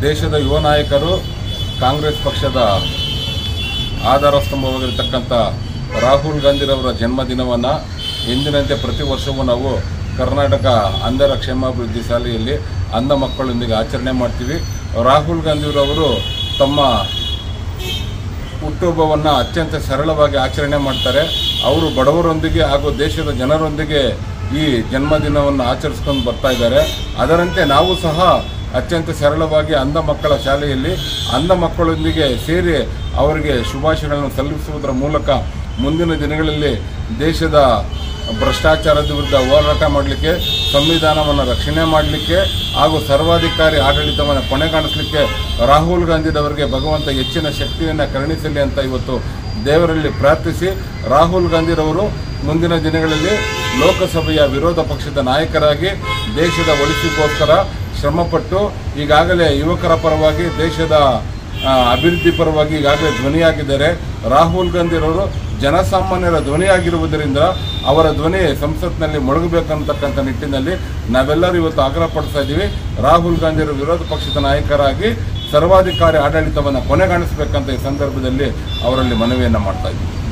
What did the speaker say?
ದೇಶದ ಯುವ ನಾಯಕರು ಕಾಂಗ್ರೆಸ್ ಪಕ್ಷದ ಆಧಾರ ಸ್ತಂಭವಾಗಿರ್ತಕ್ಕಂಥ ರಾಹುಲ್ ಗಾಂಧಿರವರ ಜನ್ಮದಿನವನ್ನು ಎಂದಿನಂತೆ ಪ್ರತಿ ವರ್ಷವೂ ನಾವು ಕರ್ನಾಟಕ ಅಂಧರ ಕ್ಷೇಮಾಭಿವೃದ್ಧಿ ಶಾಲೆಯಲ್ಲಿ ಅಂಧ ಮಕ್ಕಳೊಂದಿಗೆ ಆಚರಣೆ ಮಾಡ್ತೀವಿ ರಾಹುಲ್ ಗಾಂಧಿರವರು ತಮ್ಮ ಹುಟ್ಟುಹಬ್ಬವನ್ನು ಅತ್ಯಂತ ಸರಳವಾಗಿ ಆಚರಣೆ ಮಾಡ್ತಾರೆ ಅವರು ಬಡವರೊಂದಿಗೆ ಹಾಗೂ ದೇಶದ ಜನರೊಂದಿಗೆ ಈ ಜನ್ಮದಿನವನ್ನು ಆಚರಿಸ್ಕೊಂಡು ಬರ್ತಾ ಇದ್ದಾರೆ ಅದರಂತೆ ನಾವು ಸಹ ಅತ್ಯಂತ ಸರಳವಾಗಿ ಅಂಧ ಮಕ್ಕಳ ಶಾಲೆಯಲ್ಲಿ ಅಂಧ ಮಕ್ಕಳೊಂದಿಗೆ ಸೇರಿ ಅವರಿಗೆ ಶುಭಾಶಯಗಳನ್ನು ಸಲ್ಲಿಸುವುದರ ಮೂಲಕ ಮುಂದಿನ ದಿನಗಳಲ್ಲಿ ದೇಶದ ಭ್ರಷ್ಟಾಚಾರದ ವಿರುದ್ಧ ಹೋರಾಟ ಮಾಡಲಿಕ್ಕೆ ಸಂವಿಧಾನವನ್ನು ರಕ್ಷಣೆ ಮಾಡಲಿಕ್ಕೆ ಹಾಗೂ ಸರ್ವಾಧಿಕಾರಿ ಆಡಳಿತವನ್ನು ಕೊನೆಗಾಣಿಸಲಿಕ್ಕೆ ರಾಹುಲ್ ಗಾಂಧಿದವರಿಗೆ ಭಗವಂತ ಹೆಚ್ಚಿನ ಶಕ್ತಿಯನ್ನು ಕರುಣಿಸಲಿ ಅಂತ ಇವತ್ತು ದೇವರಲ್ಲಿ ಪ್ರಾರ್ಥಿಸಿ ರಾಹುಲ್ ಗಾಂಧಿರವರು ಮುಂದಿನ ದಿನಗಳಲ್ಲಿ ಲೋಕಸಭೆಯ ವಿರೋಧ ಪಕ್ಷದ ನಾಯಕರಾಗಿ ದೇಶದ ಒಳಿತಿಗೋಸ್ಕರ ಶ್ರಮಪಟ್ಟು ಈಗಾಗಲೇ ಯುವಕರ ಪರವಾಗಿ ದೇಶದ ಆ, ಅಭಿವೃದ್ಧಿ ಪರವಾಗಿ ಈಗಾಗಲೇ ಧ್ವನಿಯಾಗಿದ್ದಾರೆ ರಾಹುಲ್ ಗಾಂಧಿರವರು ಜನಸಾಮಾನ್ಯರ ಧ್ವನಿಯಾಗಿರುವುದರಿಂದ ಅವರ ಧ್ವನಿ ಸಂಸತ್ನಲ್ಲಿ ಮೊಳಗಬೇಕಂತಕ್ಕಂಥ ನಿಟ್ಟಿನಲ್ಲಿ ನಾವೆಲ್ಲರೂ ಇವತ್ತು ಆಗ್ರಹ ಪಡಿಸ್ತಾ ಇದ್ದೀವಿ ರಾಹುಲ್ ಗಾಂಧಿಯವರು ವಿರೋಧ ಪಕ್ಷದ ನಾಯಕರಾಗಿ ಸರ್ವಾಧಿಕಾರಿ ಆಡಳಿತವನ್ನು ಕೊನೆಗಾಣಿಸಬೇಕಂತ ಈ ಸಂದರ್ಭದಲ್ಲಿ ಅವರಲ್ಲಿ ಮನವಿಯನ್ನು ಮಾಡ್ತಾ ಇದ್ದೀವಿ